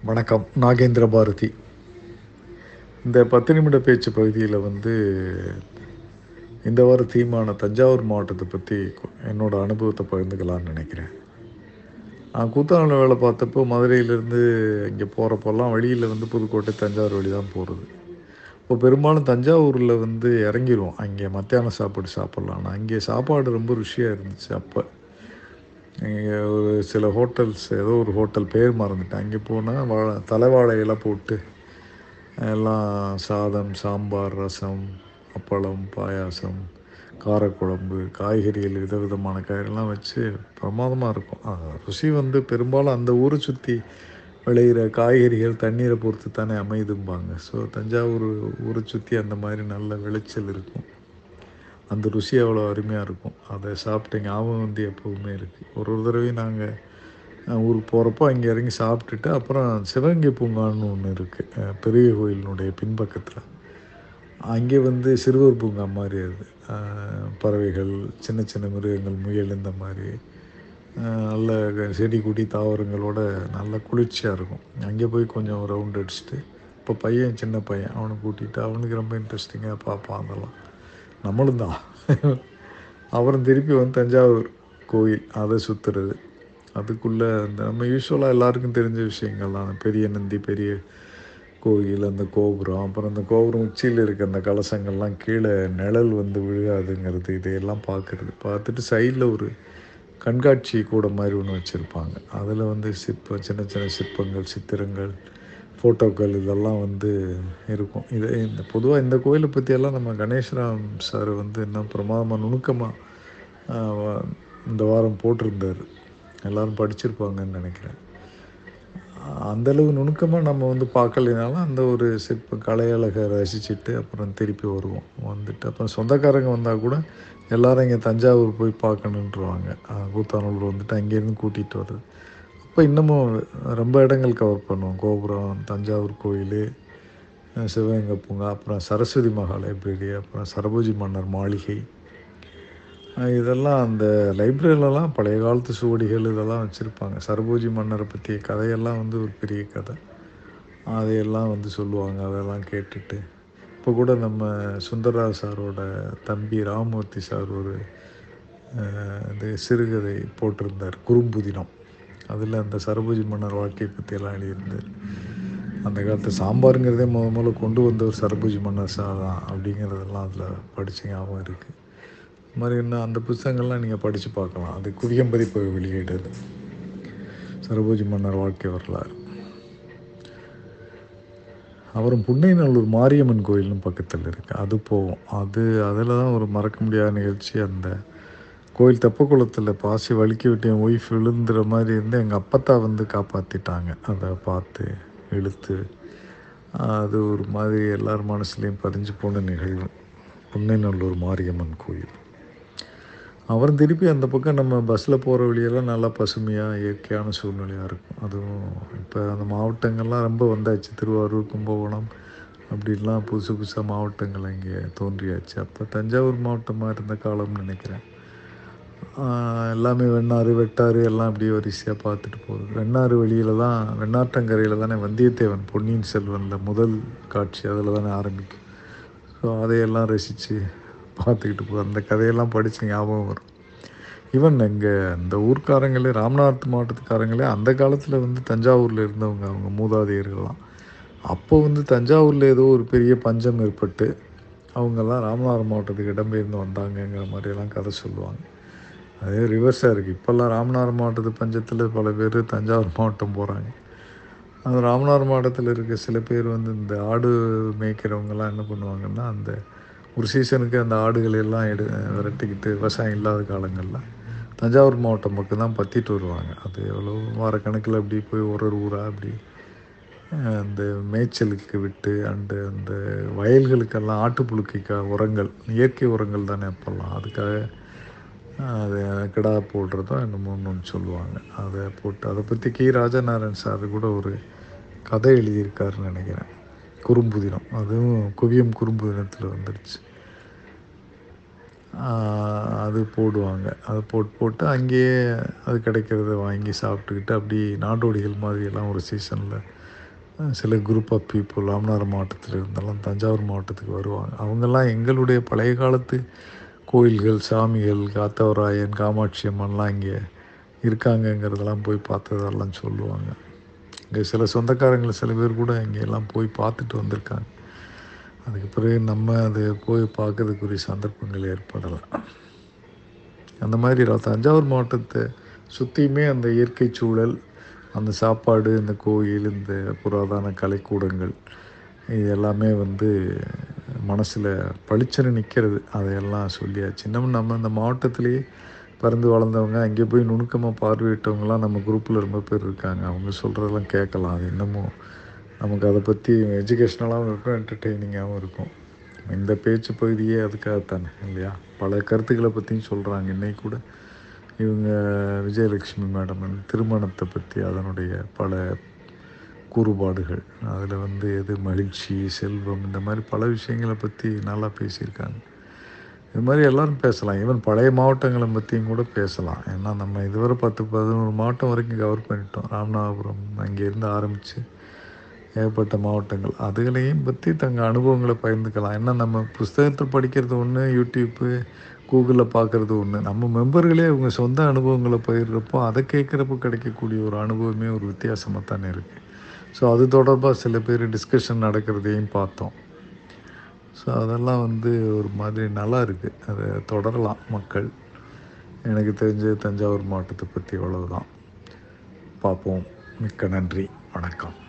வணக்கம் நாகேந்திர பாரதி இந்த பத்து நிமிட பேச்சு பகுதியில் வந்து இந்த வார தீமான தஞ்சாவூர் மாவட்டத்தை பற்றி என்னோட அனுபவத்தை பகிர்ந்துக்கலாம்னு நினைக்கிறேன் நான் கூத்தாண்டில் வேலை பார்த்தப்போ மதுரையிலேருந்து இங்கே போகிறப்பெல்லாம் வழியில் வந்து புதுக்கோட்டை தஞ்சாவூர் வழி தான் போகிறது இப்போ பெரும்பாலும் தஞ்சாவூரில் வந்து இறங்கிடுவோம் அங்கே மத்தியானம் சாப்பாடு சாப்பிட்லாம் அங்கே சாப்பாடு ரொம்ப ருசியாக இருந்துச்சு அப்போ இங்கே ஒரு சில ஹோட்டல்ஸ் ஏதோ ஒரு ஹோட்டல் பேர் மறந்துட்டேன் அங்கே போனால் வாழை தலைவாழை இலை போட்டு எல்லாம் சாதம் சாம்பார் ரசம் அப்பளம் பாயாசம் காரக்குழம்பு காய்கறிகள் விதவிதமான காய்கறிலாம் வச்சு பிரமாதமாக இருக்கும் அது ருசி வந்து பெரும்பாலும் அந்த ஊரை சுற்றி விளையிற காய்கறிகள் தண்ணீரை பொறுத்து தானே அமைதும்பாங்க ஸோ தஞ்சாவூர் ஊரை சுற்றி அந்த மாதிரி நல்ல விளைச்சல் இருக்கும் அந்த ருசி அவ்வளோ அருமையாக இருக்கும் அதை சாப்பிட்ட ஞாபகம் வந்து எப்போவுமே இருக்குது ஒரு ஒரு தடவையும் நாங்கள் ஊருக்கு போகிறப்போ அங்கே இறங்கி சாப்பிட்டுட்டு அப்புறம் சிவகங்கை பூங்கான்னு ஒன்று இருக்குது பெரிய கோயிலினுடைய பின்பக்கத்தில் அங்கே வந்து சிறுவர் பூங்கா மாதிரி அது பறவைகள் சின்ன சின்ன மிருகங்கள் முயல் இந்த மாதிரி நல்ல செடி கொடி தாவரங்களோட நல்ல குளிர்ச்சியாக இருக்கும் அங்கே போய் கொஞ்சம் ரவுண்ட் அடிச்சுட்டு இப்போ பையன் சின்ன பையன் அவனை கூட்டிகிட்டு அவனுக்கு ரொம்ப இன்ட்ரெஸ்டிங்காக பார்ப்பான் அதெல்லாம் நம்மளும் தான் அப்புறம் திருப்பி வந்து தஞ்சாவூர் கோயில் அதை சுற்றுறது அதுக்குள்ளே அந்த நம்ம யூஸ்வலாக எல்லாருக்கும் தெரிஞ்ச விஷயங்கள் தான் பெரிய நந்தி பெரிய கோயில் அந்த கோபுரம் அப்புறம் அந்த கோபுரம் உச்சியில் இருக்க அந்த கலசங்கள்லாம் கீழே நிழல் வந்து விழுகாதுங்கிறது இதையெல்லாம் பார்க்குறது பார்த்துட்டு சைடில் ஒரு கண்காட்சி கூட மாதிரி ஒன்று வச்சுருப்பாங்க அதில் வந்து சிற்பம் சின்ன சின்ன சிற்பங்கள் சித்திரங்கள் ஃபோட்டோக்கள் இதெல்லாம் வந்து இருக்கும் இதை இந்த பொதுவாக இந்த கோயிலை பற்றியெல்லாம் நம்ம கணேஷ்ராம் சார் வந்து இன்னும் பிரமாதமாக நுணுக்கமாக இந்த வாரம் போட்டிருந்தார் எல்லோரும் படிச்சிருப்பாங்கன்னு நினைக்கிறேன் அந்தளவு நுணுக்கமாக நம்ம வந்து பார்க்கலைனாலும் அந்த ஒரு சிற்ப கலையழகை ரசிச்சுட்டு அப்புறம் திருப்பி வருவோம் வந்துட்டு அப்புறம் சொந்தக்காரங்க வந்தால் கூட எல்லோரும் இங்கே தஞ்சாவூர் போய் பார்க்கணுன்றவாங்க கூத்தானூர் வந்துட்டு அங்கேருந்து கூட்டிகிட்டு வருது அப்போ இன்னமும் ரொம்ப இடங்கள் கவர் பண்ணுவோம் கோபுரம் தஞ்சாவூர் கோயில் சிவகங்கை பூங்கா அப்புறம் சரஸ்வதி மகா லைப்ரரி அப்புறம் சரபோஜி மன்னர் மாளிகை இதெல்லாம் அந்த லைப்ரரியிலலாம் பழைய காலத்து சுவடிகள் இதெல்லாம் வச்சுருப்பாங்க சரபோஜி மன்னரை பற்றிய கதையெல்லாம் வந்து ஒரு பெரிய கதை அதையெல்லாம் வந்து சொல்லுவாங்க அதெல்லாம் கேட்டுட்டு இப்போ கூட நம்ம சுந்தரராஜ் சாரோட தம்பி ராமமூர்த்தி சார் ஒரு இது சிறுகதை போட்டிருந்தார் குறும்புதினம் அதில் அந்த சரபோஜி மன்னர் வாழ்க்கையை பற்றியெல்லாம் எழுதியிருந்தார் அந்த காலத்து சாம்பாருங்கிறதே முத முதல்ல கொண்டு வந்த ஒரு சரபோஜி மன்னர் சார் தான் அப்படிங்கிறதெல்லாம் அதில் படித்த ஞாபகம் இருக்குது இது மாதிரி இன்னும் அந்த புத்தகங்கள்லாம் நீங்கள் படித்து பார்க்கலாம் அது குவியம்பதிப்பு வெளியிடுது சரபோஜி மன்னர் வாழ்க்கை வரலாறு அப்புறம் புன்னைநல்லூர் மாரியம்மன் கோயில்னு பக்கத்தில் இருக்குது அது போவோம் அது அதில் தான் ஒரு மறக்க முடியாத நிகழ்ச்சி அந்த கோயில் தெப்பக்குளத்தில் பாசி வலிக்கி விட்டு என் ஒய்ஃப் விழுந்துற மாதிரி இருந்து எங்கள் அப்பத்தா வந்து காப்பாற்றிட்டாங்க அதை பார்த்து இழுத்து அது ஒரு மாதிரி எல்லார் மனசுலேயும் பதிஞ்சு போன நிகழ்வு புன்னைநல்லூர் மாரியம்மன் கோயில் அப்புறம் திருப்பி அந்த பக்கம் நம்ம பஸ்ஸில் போகிற வழியெல்லாம் நல்லா பசுமையாக இயற்கையான சூழ்நிலையாக இருக்கும் அதுவும் இப்போ அந்த மாவட்டங்கள்லாம் ரொம்ப வந்தாச்சு திருவாரூர் கும்பகோணம் அப்படின்லாம் புதுசு புதுசாக மாவட்டங்கள் இங்கே தோன்றியாச்சு அப்போ தஞ்சாவூர் மாவட்டமாக இருந்த காலம்னு நினைக்கிறேன் எல்லாமே வெண்ணாறு வெட்டாறு எல்லாம் அப்படியே வரிசையாக பார்த்துட்டு போகுது வெண்ணாறு வழியில் தான் வெண்ணாற்றங்கரையில் தானே வந்தியத்தேவன் பொன்னியின் செல்வனில் முதல் காட்சி அதில் தானே ஆரம்பிக்கும் ஸோ அதையெல்லாம் ரசித்து பார்த்துக்கிட்டு போ அந்த கதையெல்லாம் படித்து ஞாபகம் வரும் ஈவன் இங்கே இந்த ஊர்க்காரங்களே ராமநாத் மாவட்டத்துக்காரங்களே அந்த காலத்தில் வந்து தஞ்சாவூரில் இருந்தவங்க அவங்க மூதாதையர்கள்லாம் அப்போ வந்து தஞ்சாவூரில் ஏதோ ஒரு பெரிய பஞ்சம் ஏற்பட்டு அவங்கெல்லாம் ராமநாதபுரம் மாவட்டத்துக்கு இடம்பெயர்ந்து வந்தாங்கங்கிற மாதிரியெல்லாம் கதை சொல்லுவாங்க அதே ரிவர்ஸாக இருக்குது இப்போல்லாம் ராமநாதபுரம் மாவட்டத்து பஞ்சத்தில் பல பேர் தஞ்சாவூர் மாவட்டம் போகிறாங்க அந்த ராமநாதபுரம் மாவட்டத்தில் இருக்க சில பேர் வந்து இந்த ஆடு மேய்க்கிறவங்கெல்லாம் என்ன பண்ணுவாங்கன்னா அந்த ஒரு சீசனுக்கு அந்த ஆடுகளை எல்லாம் எடு விரட்டிக்கிட்டு விவசாயம் இல்லாத காலங்களில் தஞ்சாவூர் மாவட்டம் பக்கம் தான் பற்றிட்டு வருவாங்க அது எவ்வளோ வாரக்கணக்கில் அப்படி போய் ஒரு ஒரு ஊராக அப்படி அந்த மேய்ச்சலுக்கு விட்டு அண்டு அந்த வயல்களுக்கெல்லாம் ஆட்டுப்புழுக்கைக்கா உரங்கள் இயற்கை உரங்கள் தானே அப்போல்லாம் அதுக்காக அதை கிடா போடுறதோ என்னமோ ஒன்று சொல்லுவாங்க அதை போட்டு அதை பற்றி கி ராஜநாராயண் சார் கூட ஒரு கதை எழுதியிருக்காருன்னு நினைக்கிறேன் குறும்புதினம் அதுவும் குவியம் குறும்புதினத்தில் வந்துடுச்சு அது போடுவாங்க அதை போட்டு போட்டு அங்கேயே அது கிடைக்கிறத வாங்கி சாப்பிட்டுக்கிட்டு அப்படி நாடோடிகள் மாதிரியெல்லாம் ஒரு சீசனில் சில குரூப் ஆஃப் பீப்புள் ராமநாதபுரம் மாவட்டத்தில் இருந்தெல்லாம் தஞ்சாவூர் மாவட்டத்துக்கு வருவாங்க அவங்கெல்லாம் எங்களுடைய பழைய காலத்து கோயில்கள் சாமிகள் காத்தவராயன் காமாட்சி அம்மன்லாம் இங்கே இருக்காங்கங்கிறதெல்லாம் போய் பார்த்ததெல்லாம் சொல்லுவாங்க இங்கே சில சொந்தக்காரங்களை சில பேர் கூட இங்கே எல்லாம் போய் பார்த்துட்டு வந்திருக்காங்க அதுக்கு பிறகு நம்ம அது போய் பார்க்கறதுக்குரிய சந்தர்ப்பங்கள் ஏற்படலை அந்த மாதிரி ர- தஞ்சாவூர் மாவட்டத்தை சுற்றியுமே அந்த இயற்கை சூழல் அந்த சாப்பாடு இந்த கோயில் இந்த புராதன கலைக்கூடங்கள் இது எல்லாமே வந்து மனசில் பளிச்சுன்னு நிற்கிறது அதையெல்லாம் சொல்லியாச்சு இன்னமும் நம்ம இந்த மாவட்டத்திலேயே பிறந்து வளர்ந்தவங்க அங்கே போய் நுணுக்கமாக பார்வையிட்டவங்கலாம் நம்ம குரூப்பில் ரொம்ப பேர் இருக்காங்க அவங்க சொல்கிறதெல்லாம் கேட்கலாம் அது இன்னமும் நமக்கு அதை பற்றி எஜுகேஷ்னலாகவும் இருக்கும் என்டர்டெய்னிங்காகவும் இருக்கும் இந்த பேச்சு பகுதியே அதுக்காகத்தானே இல்லையா பல கருத்துக்களை பற்றியும் சொல்கிறாங்க இன்னைக்கு கூட இவங்க விஜயலட்சுமி மேடம் வந்து திருமணத்தை பற்றி அதனுடைய பல கூறுபாடுகள் அதில் வந்து எது மகிழ்ச்சி செல்வம் இந்த மாதிரி பல விஷயங்களை பற்றி நல்லா பேசியிருக்காங்க இது மாதிரி எல்லாரும் பேசலாம் ஈவன் பழைய மாவட்டங்களை பற்றியும் கூட பேசலாம் ஏன்னா நம்ம இதுவரை பத்து பதினோரு மாவட்டம் வரைக்கும் கவர் பண்ணிட்டோம் ராமநாதபுரம் அங்கேருந்து ஆரம்பித்து ஏகப்பட்ட மாவட்டங்கள் அதுகளையும் பற்றி தங்கள் அனுபவங்களை பகிர்ந்துக்கலாம் ஏன்னா நம்ம புஸ்தகத்தை படிக்கிறது ஒன்று யூடியூப்பு கூகுளில் பார்க்குறது ஒன்று நம்ம மெம்பர்களே அவங்க சொந்த அனுபவங்களை பகிர்றப்போ அதை கேட்குறப்போ கிடைக்கக்கூடிய ஒரு அனுபவமே ஒரு வித்தியாசமாக தானே இருக்குது ஸோ அது தொடர்பாக சில பேர் டிஸ்கஷன் நடக்கிறதையும் பார்த்தோம் ஸோ அதெல்லாம் வந்து ஒரு மாதிரி நல்லா இருக்குது அதை தொடரலாம் மக்கள் எனக்கு தெரிஞ்ச தஞ்சாவூர் மாவட்டத்தை பற்றி அவ்வளவுதான் பார்ப்போம் மிக்க நன்றி வணக்கம்